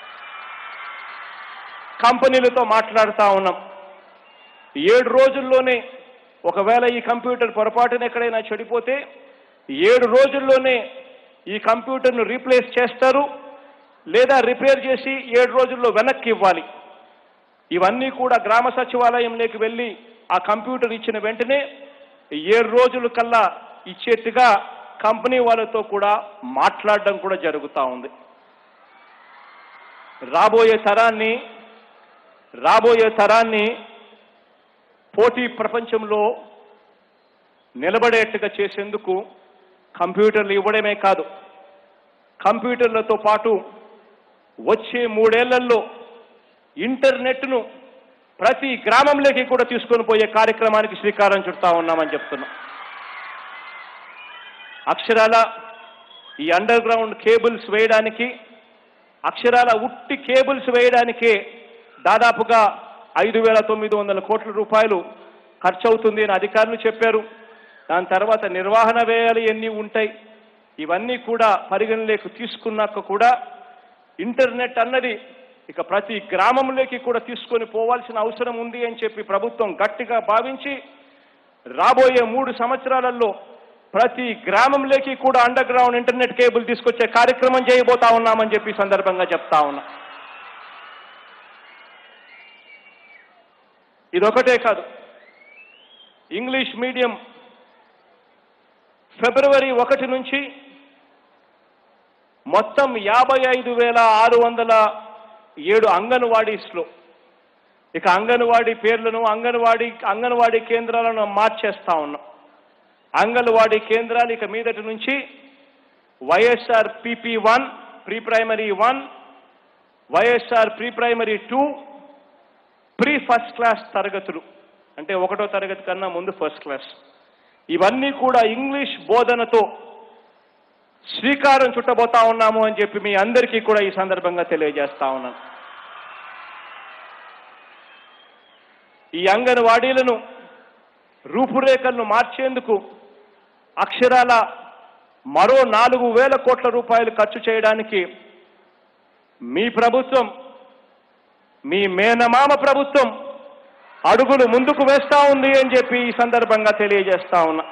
కంపెనీలతో మాట్లాడుతూ ఉన్నాం ఏడు రోజుల్లోనే ఒకవేళ ఈ కంప్యూటర్ పొరపాటున ఎక్కడైనా చెడిపోతే ఏడు రోజుల్లోనే ఈ కంప్యూటర్ను రీప్లేస్ చేస్తారు లేదా రిపేర్ చేసి ఏడు రోజుల్లో వెనక్కి ఇవ్వాలి ఇవన్నీ కూడా గ్రామ సచివాలయంలోకి వెళ్ళి ఆ కంప్యూటర్ ఇచ్చిన వెంటనే ఏడు రోజుల కల్లా ఇచ్చేట్టుగా కంపెనీ వాళ్ళతో కూడా మాట్లాడడం కూడా జరుగుతూ ఉంది రాబోయే తరాన్ని రాబోయే తరాన్ని పోటీ ప్రపంచంలో నిలబడేట్టుగా చేసేందుకు కంప్యూటర్లు ఇవ్వడమే కాదు కంప్యూటర్లతో పాటు వచ్చే మూడేళ్లలో ఇంటర్నెట్ను ప్రతి గ్రామంలోకి కూడా తీసుకొని పోయే కార్యక్రమానికి శ్రీకారం చుడతా ఉన్నామని చెప్తున్నాం అక్షరాల ఈ అండర్ గ్రౌండ్ కేబుల్స్ వేయడానికి అక్షరాల ఉట్టి కేబుల్స్ వేయడానికే దాదాపుగా ఐదు వేల తొమ్మిది వందల కోట్ల రూపాయలు ఖర్చు అవుతుంది అని అధికారులు చెప్పారు దాని తర్వాత నిర్వహణ వ్యయాలు ఎన్ని ఉంటాయి ఇవన్నీ కూడా పరిగణలోకి తీసుకున్నాక కూడా ఇంటర్నెట్ అన్నది ఇక ప్రతి గ్రామంలోకి కూడా తీసుకొని పోవాల్సిన అవసరం ఉంది అని చెప్పి ప్రభుత్వం గట్టిగా భావించి రాబోయే మూడు సంవత్సరాలలో ప్రతి గ్రామంలోకి కూడా అండర్ గ్రౌండ్ ఇంటర్నెట్ కేబుల్ తీసుకొచ్చే కార్యక్రమం చేయబోతా ఉన్నామని చెప్పి ఈ సందర్భంగా చెప్తా ఉన్నా ఇదొకటే కాదు ఇంగ్లీష్ మీడియం ఫిబ్రవరి ఒకటి నుంచి మొత్తం యాభై ఐదు వేల ఆరు వందల ఏడు అంగన్వాడీస్లో ఇక అంగన్వాడీ పేర్లను అంగన్వాడీ అంగన్వాడీ కేంద్రాలను మార్చేస్తా ఉన్నాం అంగన్వాడీ కేంద్రాలు ఇక మీదటి నుంచి YSR PP one pre primary one YSR pre primary two pre first class తరగతులు అంటే ఒకటో తరగతి కన్నా ముందు ఫస్ట్ క్లాస్ ఇవన్నీ కూడా ఇంగ్లీష్ బోధనతో శ్రీకారం చుట్టబోతా ఉన్నాము అని చెప్పి మీ అందరికీ కూడా ఈ సందర్భంగా తెలియజేస్తా ఉన్నాను ఈ అంగన్వాడీలను రూపురేఖలను మార్చేందుకు అక్షరాల మరో నాలుగు వేల కోట్ల రూపాయలు ఖర్చు చేయడానికి మీ ప్రభుత్వం మీ మేనమామ ప్రభుత్వం అడుగులు ముందుకు వేస్తా ఉంది అని చెప్పి ఈ సందర్భంగా తెలియజేస్తా ఉన్నా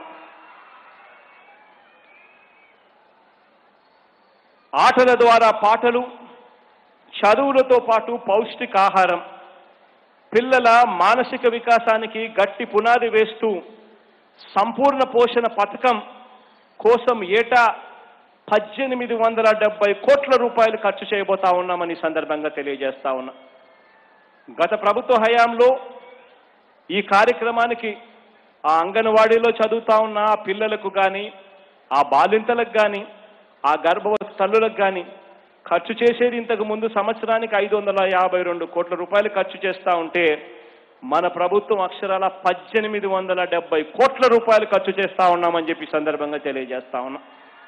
ఆటల ద్వారా పాటలు చదువులతో పాటు పౌష్టికాహారం పిల్లల మానసిక వికాసానికి గట్టి పునాది వేస్తూ సంపూర్ణ పోషణ పథకం కోసం ఏటా పద్దెనిమిది వందల డెబ్బై కోట్ల రూపాయలు ఖర్చు చేయబోతా ఉన్నామని ఈ సందర్భంగా తెలియజేస్తా ఉన్నా గత ప్రభుత్వ హయాంలో ఈ కార్యక్రమానికి ఆ అంగన్వాడీలో చదువుతా ఉన్న ఆ పిల్లలకు కానీ ఆ బాలింతలకు కానీ ఆ గర్భవతి తల్లులకు కానీ ఖర్చు చేసేది ఇంతకు ముందు సంవత్సరానికి ఐదు వందల యాభై రెండు కోట్ల రూపాయలు ఖర్చు చేస్తా ఉంటే మన ప్రభుత్వం అక్షరాల పద్దెనిమిది వందల డెబ్బై కోట్ల రూపాయలు ఖర్చు చేస్తా ఉన్నామని చెప్పి ఈ సందర్భంగా తెలియజేస్తా ఉన్నా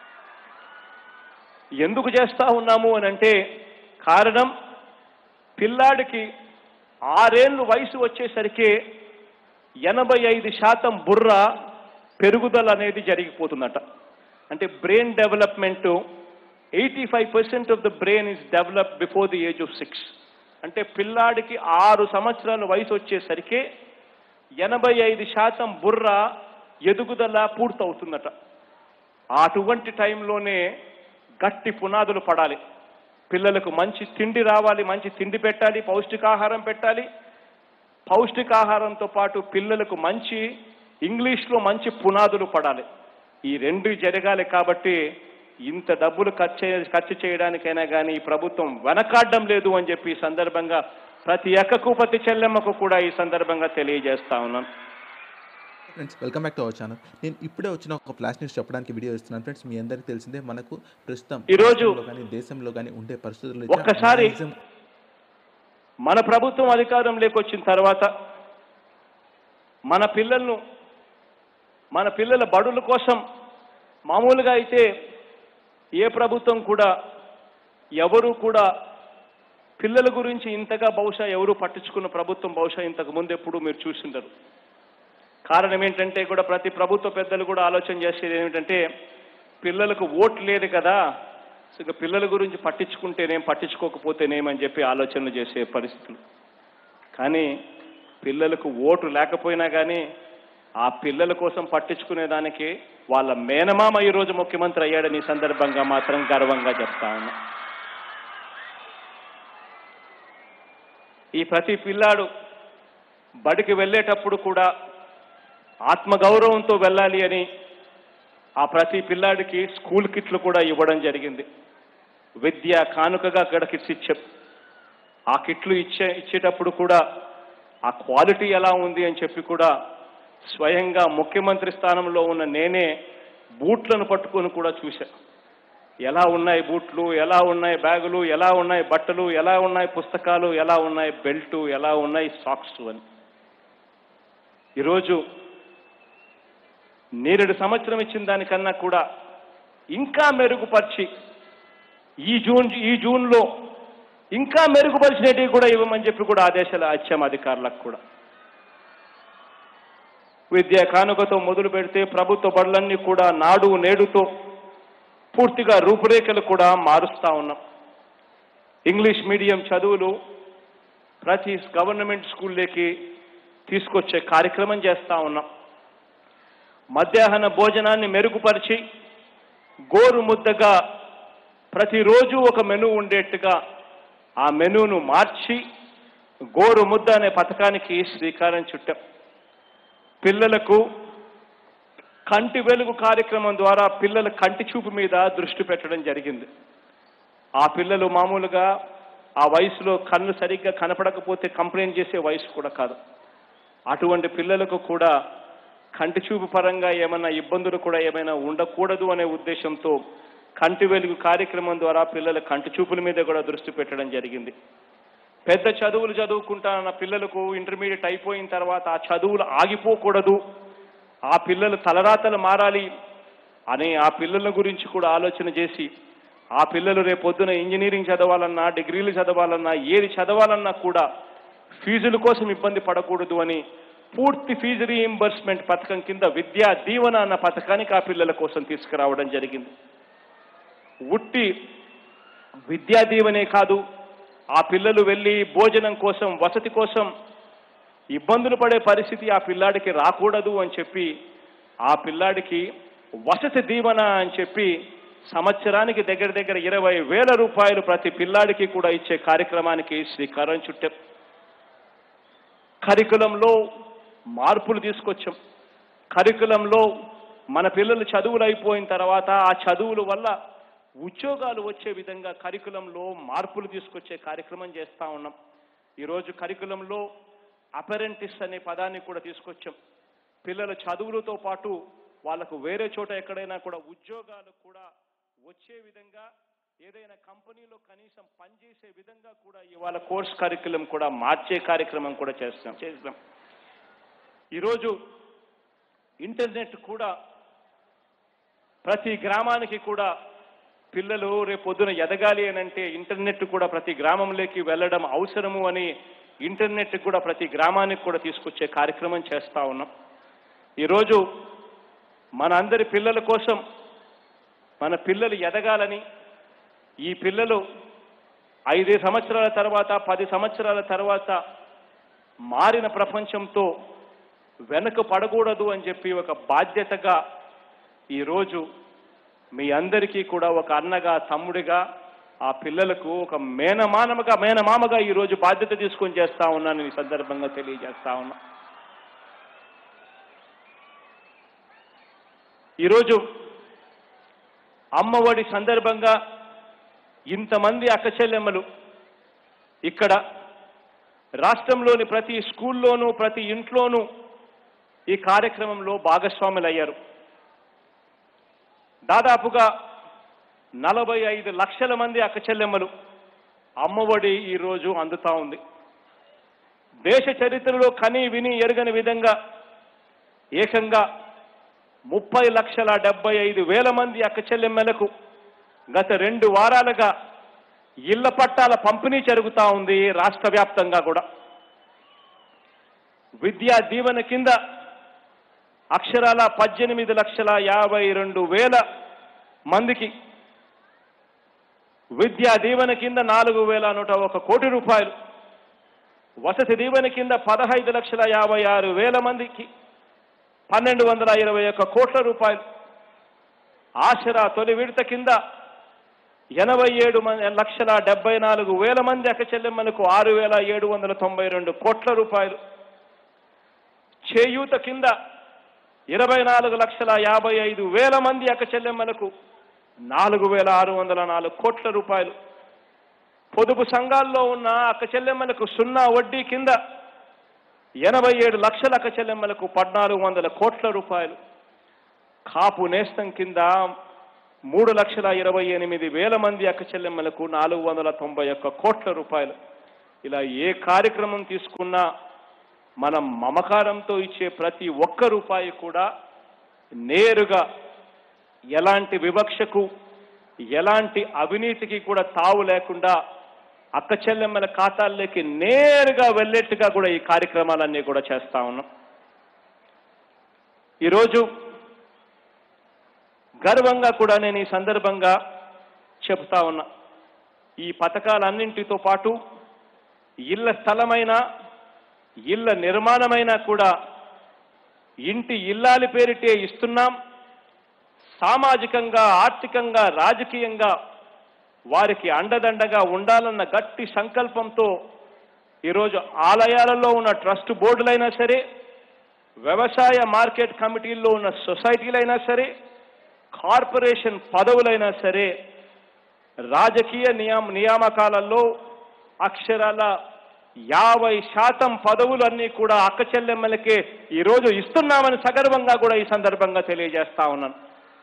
ఎందుకు చేస్తా ఉన్నాము అని అంటే కారణం పిల్లాడికి ఆరేళ్ళు వయసు వచ్చేసరికి ఎనభై ఐదు శాతం బుర్ర పెరుగుదల అనేది జరిగిపోతుందట అంటే brain development eighty five percent of the brain is develop before the age of six అంటే పిల్లాడికి ఆరు సంవత్సరాల వయసు వచ్చేసరికి ఎనభై ఐదు శాతం బుర్ర ఎదుగుదల పూర్తవుతుందట అటువంటి టైంలోనే గట్టి పునాదులు పడాలి పిల్లలకు మంచి తిండి రావాలి మంచి తిండి పెట్టాలి పౌష్టికాహారం పెట్టాలి పౌష్టికాహారంతో పాటు పిల్లలకు మంచి ఇంగ్లీష్లో మంచి పునాదులు పడాలి ఈ రెండు జరగాలి కాబట్టి ఇంత డబ్బులు ఖర్చు ఖర్చు చేయడానికైనా కానీ ఈ ప్రభుత్వం వెనకాడడం లేదు అని చెప్పి ఈ సందర్భంగా ప్రతి ఎక్కకు ప్రతి చెల్లెమ్మకు కూడా ఈ సందర్భంగా తెలియజేస్తా ఉన్నాను friends welcome back to our channel నేను ఇప్పుడే వచ్చిన ఒక ఫ్లాష్ న్యూస్ చెప్పడానికి వీడియో ఇస్తున్నాను ఫ్రెండ్స్ మీ అందరికీ తెలిసిందే మనకు ప్రస్తుతం ఈరోజు రాష్ట్రంలో కానీ దేశంలో కానీ ఉండే పరిస్థితులు ఒక్కసారి మన ప్రభుత్వం అధికారంలోకి వచ్చిన తర్వాత మన పిల్లలను మన పిల్లల బడుల కోసం మామూలుగా అయితే ఏ ప్రభుత్వం కూడా ఎవరు కూడా పిల్లల గురించి ఇంతగా బహుశా ఎవరు పట్టించుకున్న ప్రభుత్వం బహుశా ఇంతకు ముందు ఎప్పుడు మీరు చూసిండరు కారణం ఏంటంటే కూడా ప్రతి ప్రభుత్వ పెద్దలు కూడా ఆలోచన చేసేది ఏమిటంటే పిల్లలకు ఓటు లేదు కదా సో ఇక పిల్లల గురించి పట్టించుకుంటేనేం పట్టించుకోకపోతేనేమని చెప్పి ఆలోచనలు చేసే పరిస్థితులు కానీ పిల్లలకు ఓటు లేకపోయినా కానీ ఆ పిల్లల కోసం పట్టించుకునే దానికి వాళ్ళ మేనమామ ఈరోజు ముఖ్యమంత్రి అయ్యాడని ఈ సందర్భంగా మాత్రం గర్వంగా చెప్తా ఉన్నా ఈ ప్రతి పిల్లాడు బడికి వెళ్ళేటప్పుడు కూడా ఆత్మగౌరవంతో వెళ్ళాలి అని ఆ ప్రతి పిల్లాడికి స్కూల్ కిట్లు కూడా ఇవ్వడం జరిగింది విద్య కానుకగా అక్కడ కిట్స్ ఇచ్చాం ఆ కిట్లు ఇచ్చే ఇచ్చేటప్పుడు కూడా ఆ క్వాలిటీ ఎలా ఉంది అని చెప్పి కూడా స్వయంగా ముఖ్యమంత్రి స్థానంలో ఉన్న నేనే బూట్లను పట్టుకొని కూడా చూశా ఎలా ఉన్నాయి బూట్లు ఎలా ఉన్నాయి బ్యాగులు ఎలా ఉన్నాయి బట్టలు ఎలా ఉన్నాయి పుస్తకాలు ఎలా ఉన్నాయి బెల్టు ఎలా ఉన్నాయి సాక్స్ అని ఈరోజు నేరేడు సంవత్సరం ఇచ్చిన దానికన్నా కూడా ఇంకా మెరుగుపరిచి ఈ జూన్ ఈ జూన్లో ఇంకా మెరుగుపరిచినవి కూడా ఇవ్వమని చెప్పి కూడా ఆదేశాలు ఇచ్చాం అధికారులకు కూడా విద్యా కానుకతో మొదలు పెడితే ప్రభుత్వ బడులన్నీ కూడా నాడు నేడుతో పూర్తిగా రూపురేఖలు కూడా మారుస్తా ఉన్నాం ఇంగ్లీష్ మీడియం చదువులు ప్రతి గవర్నమెంట్ స్కూల్లోకి తీసుకొచ్చే కార్యక్రమం చేస్తా ఉన్నాం మధ్యాహ్న భోజనాన్ని మెరుగుపరిచి గోరు ముద్దగా ప్రతిరోజు ఒక మెను ఉండేట్టుగా ఆ మెనూను మార్చి గోరు ముద్ద అనే పథకానికి శ్రీకారం చుట్టాం పిల్లలకు కంటి వెలుగు కార్యక్రమం ద్వారా పిల్లల కంటి చూపు మీద దృష్టి పెట్టడం జరిగింది ఆ పిల్లలు మామూలుగా ఆ వయసులో కన్ను సరిగ్గా కనపడకపోతే కంప్లైంట్ చేసే వయసు కూడా కాదు అటువంటి పిల్లలకు కూడా కంటి చూపు పరంగా ఏమైనా ఇబ్బందులు కూడా ఏమైనా ఉండకూడదు అనే ఉద్దేశంతో కంటి వెలుగు కార్యక్రమం ద్వారా పిల్లల కంటి చూపుల మీద కూడా దృష్టి పెట్టడం జరిగింది పెద్ద చదువులు చదువుకుంటానన్న పిల్లలకు ఇంటర్మీడియట్ అయిపోయిన తర్వాత ఆ చదువులు ఆగిపోకూడదు ఆ పిల్లలు తలరాతలు మారాలి అని ఆ పిల్లల గురించి కూడా ఆలోచన చేసి ఆ పిల్లలు రేపొద్దున ఇంజనీరింగ్ చదవాలన్నా డిగ్రీలు చదవాలన్నా ఏది చదవాలన్నా కూడా ఫీజుల కోసం ఇబ్బంది పడకూడదు అని పూర్తి ఫీజు రీఎంబర్స్మెంట్ పథకం కింద విద్యా దీవెన అన్న పథకానికి ఆ పిల్లల కోసం తీసుకురావడం జరిగింది ఉట్టి విద్యా దీవెనే కాదు ఆ పిల్లలు వెళ్ళి భోజనం కోసం వసతి కోసం ఇబ్బందులు పడే పరిస్థితి ఆ పిల్లాడికి రాకూడదు అని చెప్పి ఆ పిల్లాడికి వసతి దీవెన అని చెప్పి సంవత్సరానికి దగ్గర దగ్గర ఇరవై వేల రూపాయలు ప్రతి పిల్లాడికి కూడా ఇచ్చే కార్యక్రమానికి శ్రీకారం చుట్టాం కరికులంలో మార్పులు తీసుకొచ్చాం కరికులంలో మన పిల్లలు చదువులు అయిపోయిన తర్వాత ఆ చదువుల వల్ల ఉద్యోగాలు వచ్చే విధంగా కరికులంలో మార్పులు తీసుకొచ్చే కార్యక్రమం చేస్తా ఉన్నాం ఈరోజు కరికులంలో అపెరెంటిస్ అనే పదాన్ని కూడా తీసుకొచ్చాం పిల్లల చదువులతో పాటు వాళ్ళకు వేరే చోట ఎక్కడైనా కూడా ఉద్యోగాలు కూడా వచ్చే విధంగా ఏదైనా కంపెనీలో కనీసం పనిచేసే విధంగా కూడా ఇవాళ కోర్స్ కరికులం కూడా మార్చే కార్యక్రమం కూడా చేస్తాం చేస్తాం ఈరోజు ఇంటర్నెట్ కూడా ప్రతి గ్రామానికి కూడా పిల్లలు రేపు పొద్దున ఎదగాలి అని అంటే ఇంటర్నెట్ కూడా ప్రతి గ్రామంలోకి వెళ్ళడం అవసరము అని ఇంటర్నెట్ కూడా ప్రతి గ్రామానికి కూడా తీసుకొచ్చే కార్యక్రమం చేస్తా ఉన్నాం ఈరోజు మన అందరి పిల్లల కోసం మన పిల్లలు ఎదగాలని ఈ పిల్లలు ఐదు సంవత్సరాల తర్వాత పది సంవత్సరాల తర్వాత మారిన ప్రపంచంతో వెనక పడకూడదు అని చెప్పి ఒక బాధ్యతగా ఈరోజు మీ అందరికీ కూడా ఒక అన్నగా తమ్ముడిగా ఆ పిల్లలకు ఒక మేనమానముగా మేనమామగా ఈరోజు బాధ్యత తీసుకొని చేస్తా ఉన్నాను ఈ సందర్భంగా తెలియజేస్తా ఉన్నా ఈరోజు అమ్మఒడి సందర్భంగా ఇంతమంది అక్క చెల్లెమ్మలు ఇక్కడ రాష్ట్రంలోని ప్రతి స్కూల్లోనూ ప్రతి ఇంట్లోనూ ఈ కార్యక్రమంలో భాగస్వాములయ్యారు దాదాపుగా నలభై ఐదు లక్షల మంది అక్క చెల్లెమ్మలు అమ్మఒడి ఈరోజు అందుతా ఉంది దేశ చరిత్రలో కని విని ఎరగని విధంగా ఏకంగా ముప్పై లక్షల డెబ్బై ఐదు వేల మంది అక్క చెల్లెమ్మలకు గత రెండు వారాలుగా ఇళ్ల పట్టాల పంపిణీ జరుగుతూ ఉంది రాష్ట్ర వ్యాప్తంగా కూడా విద్యా దీవెన కింద అక్షరాల పద్దెనిమిది లక్షల యాభై రెండు వేల మందికి విద్యా దీవెన కింద నాలుగు వేల నూట ఒక కోటి రూపాయలు వసతి దీవెన కింద పదహైదు లక్షల యాభై ఆరు వేల మందికి పన్నెండు వందల ఇరవై ఒక్క కోట్ల రూపాయలు ఆసరా తొలి విడత కింద ఎనభై ఏడు మంది లక్షల డెబ్బై నాలుగు వేల మంది అక్క చెల్లెమ్మలకు ఆరు వేల ఏడు వందల తొంభై రెండు కోట్ల రూపాయలు చేయూత కింద ఇరవై నాలుగు లక్షల యాభై ఐదు వేల మంది అక్క చెల్లెమ్మలకు నాలుగు వేల ఆరు వందల నాలుగు కోట్ల రూపాయలు పొదుపు సంఘాల్లో ఉన్న అక్క చెల్లెమ్మలకు సున్నా వడ్డీ కింద ఎనభై ఏడు లక్షల అక్క చెల్లెమ్మలకు పద్నాలుగు వందల కోట్ల రూపాయలు కాపు నేస్తం కింద మూడు లక్షల ఇరవై ఎనిమిది వేల మంది అక్క చెల్లెమ్మలకు నాలుగు వందల తొంభై ఒక్క కోట్ల రూపాయలు ఇలా ఏ కార్యక్రమం తీసుకున్నా మనం మమకారంతో ఇచ్చే ప్రతి ఒక్క రూపాయి కూడా నేరుగా ఎలాంటి వివక్షకు ఎలాంటి అవినీతికి కూడా తావు లేకుండా అక్క చెల్లెమ్మల ఖాతాల్లోకి నేరుగా వెళ్ళేట్టుగా కూడా ఈ కార్యక్రమాలన్నీ కూడా చేస్తా ఉన్నాం ఈరోజు గర్వంగా కూడా నేను ఈ సందర్భంగా చెప్తా ఉన్నా ఈ పథకాలన్నింటితో పాటు ఇళ్ల స్థలమైన ఇళ్ల నిర్మాణమైనా కూడా ఇంటి ఇల్లాలి పేరిటే ఇస్తున్నాం సామాజికంగా ఆర్థికంగా రాజకీయంగా వారికి అండదండగా ఉండాలన్న గట్టి సంకల్పంతో ఈరోజు ఆలయాలలో ఉన్న ట్రస్ట్ బోర్డులైనా సరే వ్యవసాయ మార్కెట్ కమిటీల్లో ఉన్న సొసైటీలైనా సరే కార్పొరేషన్ పదవులైనా సరే రాజకీయ నియామ నియామకాలలో అక్షరాల యాభై శాతం పదవులన్నీ కూడా అక్క చెల్లెమ్మలకే ఈరోజు ఇస్తున్నామని సగర్వంగా కూడా ఈ సందర్భంగా తెలియజేస్తా ఉన్నాను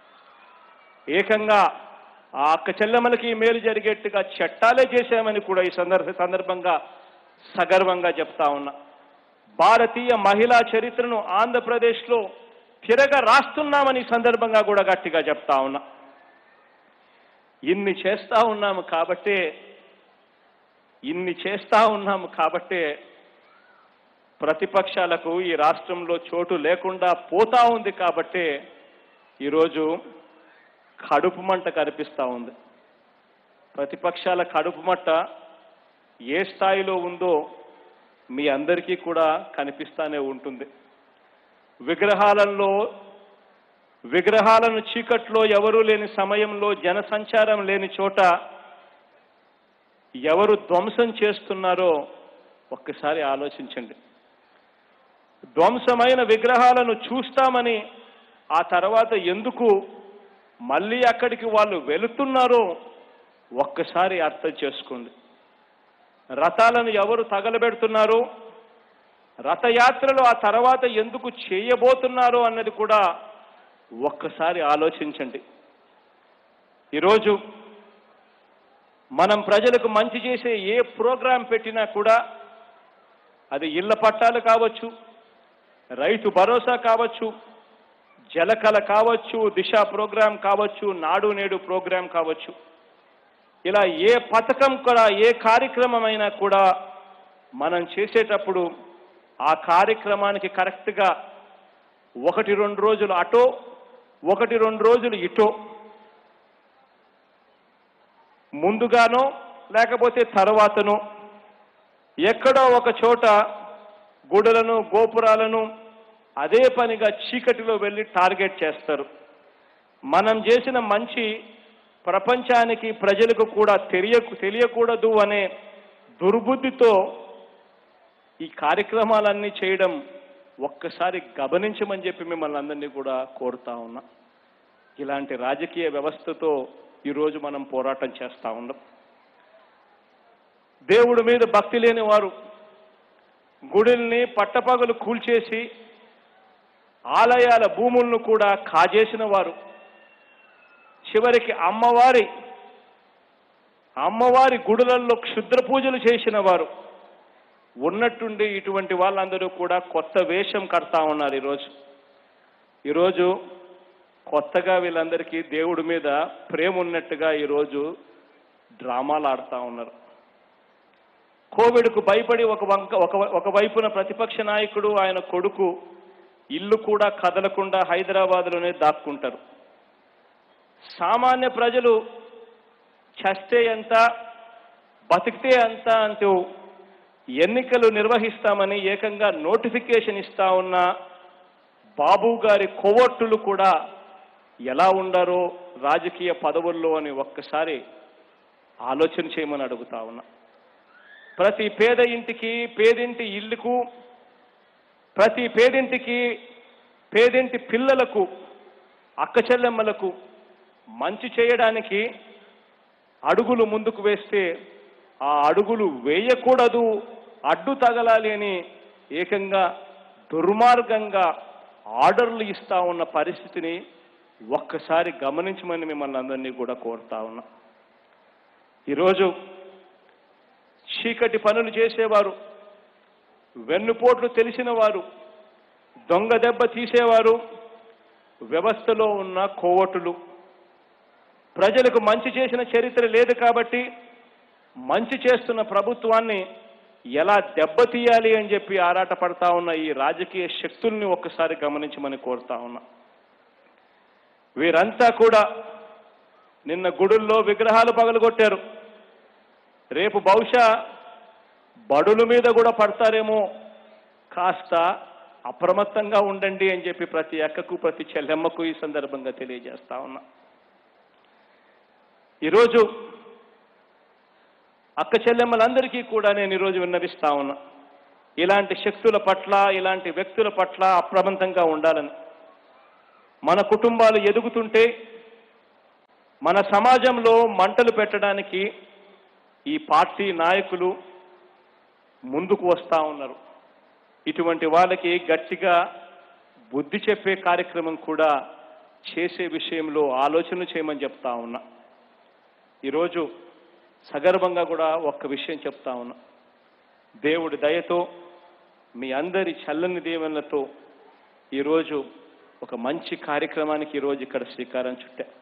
ఏకంగా ఆ అక్క చెల్లెమ్మలకి మేలు జరిగేట్టుగా చట్టాలే చేశామని కూడా ఈ సందర్భ సందర్భంగా సగర్వంగా చెప్తా ఉన్నా భారతీయ మహిళా చరిత్రను ఆంధ్రప్రదేశ్లో తిరగ రాస్తున్నామని ఈ సందర్భంగా కూడా గట్టిగా చెప్తా ఉన్నా ఇన్ని చేస్తా ఉన్నాము కాబట్టే ఇన్ని చేస్తా ఉన్నాము కాబట్టే ప్రతిపక్షాలకు ఈ రాష్ట్రంలో చోటు లేకుండా పోతా ఉంది కాబట్టే ఈరోజు కడుపు మంట కనిపిస్తూ ఉంది ప్రతిపక్షాల కడుపు మంట ఏ స్థాయిలో ఉందో మీ అందరికీ కూడా కనిపిస్తానే ఉంటుంది విగ్రహాలలో విగ్రహాలను చీకట్లో ఎవరూ లేని సమయంలో జనసంచారం లేని చోట ఎవరు ధ్వంసం చేస్తున్నారో ఒక్కసారి ఆలోచించండి ధ్వంసమైన విగ్రహాలను చూస్తామని ఆ తర్వాత ఎందుకు మళ్ళీ అక్కడికి వాళ్ళు వెళుతున్నారో ఒక్కసారి అర్థం చేసుకోండి రథాలను ఎవరు తగలబెడుతున్నారో రథయాత్రలు ఆ తర్వాత ఎందుకు చేయబోతున్నారో అన్నది కూడా ఒక్కసారి ఆలోచించండి ఈరోజు మనం ప్రజలకు మంచి చేసే ఏ ప్రోగ్రాం పెట్టినా కూడా అది ఇళ్ల పట్టాలు కావచ్చు రైతు భరోసా కావచ్చు జలకళ కావచ్చు దిశ ప్రోగ్రాం కావచ్చు నాడు నేడు ప్రోగ్రాం కావచ్చు ఇలా ఏ పథకం కూడా ఏ కార్యక్రమం అయినా కూడా మనం చేసేటప్పుడు ఆ కార్యక్రమానికి కరెక్ట్గా ఒకటి రెండు రోజులు అటో ఒకటి రెండు రోజులు ఇటో ముందుగానో లేకపోతే తర్వాతనో ఎక్కడో ఒక చోట గుడులను గోపురాలను అదే పనిగా చీకటిలో వెళ్ళి టార్గెట్ చేస్తారు మనం చేసిన మంచి ప్రపంచానికి ప్రజలకు కూడా తెలియ తెలియకూడదు అనే దుర్బుద్ధితో ఈ కార్యక్రమాలన్నీ చేయడం ఒక్కసారి గమనించమని చెప్పి మిమ్మల్ని అందరినీ కూడా కోరుతా ఉన్నా ఇలాంటి రాజకీయ వ్యవస్థతో ఈరోజు మనం పోరాటం చేస్తా ఉన్నాం దేవుడి మీద భక్తి లేని వారు గుడుల్ని పట్టపగలు కూల్చేసి ఆలయాల భూములను కూడా కాజేసిన వారు చివరికి అమ్మవారి అమ్మవారి గుడులలో క్షుద్ర పూజలు చేసిన వారు ఉన్నట్టుండి ఇటువంటి వాళ్ళందరూ కూడా కొత్త వేషం కడతా ఉన్నారు ఈరోజు ఈరోజు కొత్తగా వీళ్ళందరికీ దేవుడి మీద ప్రేమ ఉన్నట్టుగా ఈరోజు డ్రామాలు ఆడుతూ ఉన్నారు కోవిడ్కు భయపడి ఒక వంక ఒక ఒక వైపున ప్రతిపక్ష నాయకుడు ఆయన కొడుకు ఇల్లు కూడా కదలకుండా హైదరాబాద్లోనే దాక్కుంటారు సామాన్య ప్రజలు చస్తే ఎంత బతికితే ఎంత అంటూ ఎన్నికలు నిర్వహిస్తామని ఏకంగా నోటిఫికేషన్ ఇస్తా ఉన్న బాబు గారి కోవట్టులు కూడా ఎలా ఉండారో రాజకీయ పదవుల్లో అని ఒక్కసారి ఆలోచన చేయమని అడుగుతా ఉన్నా ప్రతి పేద ఇంటికి పేదింటి ఇల్లుకు ప్రతి పేదింటికి పేదింటి పిల్లలకు అక్క చెల్లెమ్మలకు మంచి చేయడానికి అడుగులు ముందుకు వేస్తే ఆ అడుగులు వేయకూడదు అడ్డు తగలాలి అని ఏకంగా దుర్మార్గంగా ఆర్డర్లు ఇస్తా ఉన్న పరిస్థితిని ఒక్కసారి గమనించమని మిమ్మల్ని అందరినీ కూడా కోరుతా ఉన్నా ఈరోజు చీకటి పనులు చేసేవారు వెన్నుపోట్లు తెలిసిన వారు దొంగ దెబ్బ తీసేవారు వ్యవస్థలో ఉన్న కోవటులు ప్రజలకు మంచి చేసిన చరిత్ర లేదు కాబట్టి మంచి చేస్తున్న ప్రభుత్వాన్ని ఎలా దెబ్బతీయాలి అని చెప్పి ఆరాట పడతా ఉన్న ఈ రాజకీయ శక్తుల్ని ఒక్కసారి గమనించమని కోరుతా ఉన్నా వీరంతా కూడా నిన్న గుడుల్లో విగ్రహాలు పగలగొట్టారు రేపు బహుశా బడుల మీద కూడా పడతారేమో కాస్త అప్రమత్తంగా ఉండండి అని చెప్పి ప్రతి అక్కకు ప్రతి చెల్లెమ్మకు ఈ సందర్భంగా తెలియజేస్తా ఉన్నా ఈరోజు అక్క చెల్లెమ్మలందరికీ కూడా నేను ఈరోజు విన్నవిస్తా ఉన్నా ఇలాంటి శక్తుల పట్ల ఇలాంటి వ్యక్తుల పట్ల అప్రమత్తంగా ఉండాలని మన కుటుంబాలు ఎదుగుతుంటే మన సమాజంలో మంటలు పెట్టడానికి ఈ పార్టీ నాయకులు ముందుకు వస్తా ఉన్నారు ఇటువంటి వాళ్ళకి గట్టిగా బుద్ధి చెప్పే కార్యక్రమం కూడా చేసే విషయంలో ఆలోచన చేయమని చెప్తా ఉన్నా ఈరోజు సగర్భంగా కూడా ఒక్క విషయం చెప్తా ఉన్నా దేవుడి దయతో మీ అందరి చల్లని దీవెనలతో ఈరోజు ఒక మంచి కార్యక్రమానికి ఈరోజు ఇక్కడ శ్రీకారం చుట్టా